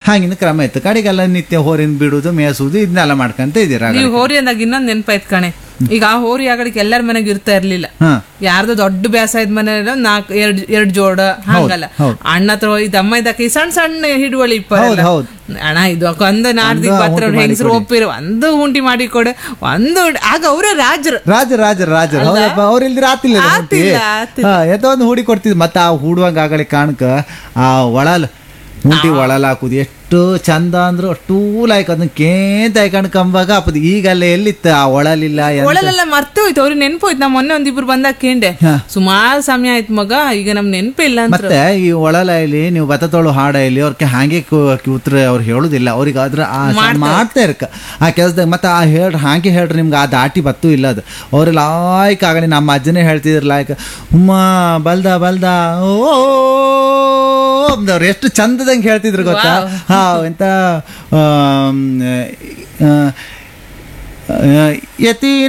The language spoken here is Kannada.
ಹಾಗಿನ ಕ್ರಮ ಇತ್ತು ಕಡೆಗೆಲ್ಲ ನಿತ್ಯ ಹೋರಿನ ಬಿಡುದು ಮೇಸುದು ಇದನ್ನೆಲ್ಲ ಮಾಡ್ಕೊಂತ ಇದ್ದೀರ ನೀವು ಹೋರಿ ಅಂದಾಗ ಇನ್ನೊಂದ್ ನೆನ್ಪಾಯ್ತು ಕಣೆ ಈಗ ಆ ಹೋರಿ ಆಗಲಿಕ್ಕೆ ಎಲ್ಲರ ಮನೆಗೆ ಇರ್ತಾ ಇರ್ಲಿಲ್ಲ ಹಾ ಯಾರ್ದೋ ದೊಡ್ಡ ಬ್ಯಾಸ ಇದ್ ಮನೆ ನಾಲ್ಕು ಎರಡ್ ಎರಡ್ ಜೋಡ ಹಂಗಲ್ಲ ಹೌದು. ಅಣ್ಣ ಹತ್ರ ಹೋಯ್ತು ಅಮ್ಮ ಇದಕ್ಕೆ ಈ ಸಣ್ಣ ಸಣ್ಣ ಹಿಡುವಳಿ ಇಪ್ಪ ಹೌದು, ಹೌದು. ಅಣ್ಣ ಇದು ಒಂದು ನಾಡ್ದಿಗ್ ಒಂದು ಪತ್ರ ಉಂಟಿ ಹೆಂಗಸರು ಒಪ್ಪಿರು ಒಂದು ಉಂಟಿ ಮಾಡಿ ಕೊಡು ಒಂದು ಉಂಟಿ- ಆಗ ಅವರೇ ರಾಜರು ರಾಜ ರಾಜ ರಾಜ ಹೌದಪ್ಪ ಅವ್ರಿಲ್ದಿರ ಆತಿಲ್ಲ ಆತಿಲ್ಲ, ಆತಿಲ್ಲ. ಹಾ ಎತ್ತ ಒಂದು ಹೂಡಿ ಕೊಡ್ತಿದ್ ಮತ್ತೆ ಆ ಹೂಡುವಂಗ ಆಗಲಿ ಕಾಣಕ ಆ ಒಳಲ್ ಹುಂಟಿ ಒಳಲ್ ಹಾಕುದು ಎಷ್ಟು ಚಂದ ಅಂದ್ರು ಅಷ್ಟೂ ಲೈಕ್ ಅದನ್ನ ಕೇಂತ ಹಾಕೊಂಡ್ ಕಂಬಾಗ ಅಪ್ಪದ ಈಗಲ್ಲ ಎಲ್ಲಿತ್ತು ಆ ಒಳಲಿಲ್ಲ ಎಂತ- ಒಳಲೆಲ್ಲ ಮರ್ತೆ ಹೋಯ್ತು ಅವ್ರಿಗೆ ನೆನ್ಪು ಹೋಯ್ತು ನಾ ಮೊನ್ನೆ ಒಂದಿಬ್ರು ಬಂದಾಗ ಕೇಂಡೆ ಹಾ. ಸುಮಾರು ಸಮಯ ಆಯ್ತು ಮಗ ಈಗ ನಮ್ ನೆನ್ಪೇ ಇಲ್ಲ ಅಂತ ಮತ್ತೆ ಈ ಒಳಲ ಇಲ್ಲಿ ನೀವು ಬತ್ತತೋಳು ಹಾಡ ಇಲ್ಲಿ ಅವ್ರಿಗೆ ಹಾಗೆ ಕೂತ್ರ ಅವ್ರು ಹೇಳುದಿಲ್ಲ ಅವ್ರಿಗೆ ಅದ್ರ ಆ ಸ- ಮಾಡ್ತಾ ಇರ್ಕ ಆ ಕೆಲ್ಸದಾಗ ಮತ್ತೆ ಆ ಹೇಳ್ ಹಾಗೆ ಹೇಳ್ರಿ ನಿಮ್ಗೆ ಆ ದಾಟಿ ಬತ್ತು ಇಲ್ಲ ಅದು ಅವ್ರು ಲಾಯ್ಕ್ ಆಗಲಿ ನಮ್ಮ ಅಜ್ಜನೇ ಹೇಳ್ತಿದ್ರು ಲಾಯ್ಕ್ ಹುಮ್ಮ ಬಲ್ದ ಬಲ್ದ ಓ ಅಂದವ್ರು ಎಷ್ಟು ಚಂದದಂಗೆ ಹೇಳ್ತಿದ್ರು ಗೊತ್ತಾ ಹಾ ಎಂತ ಆಮ್, ಆ, ಆ, ಯತಿ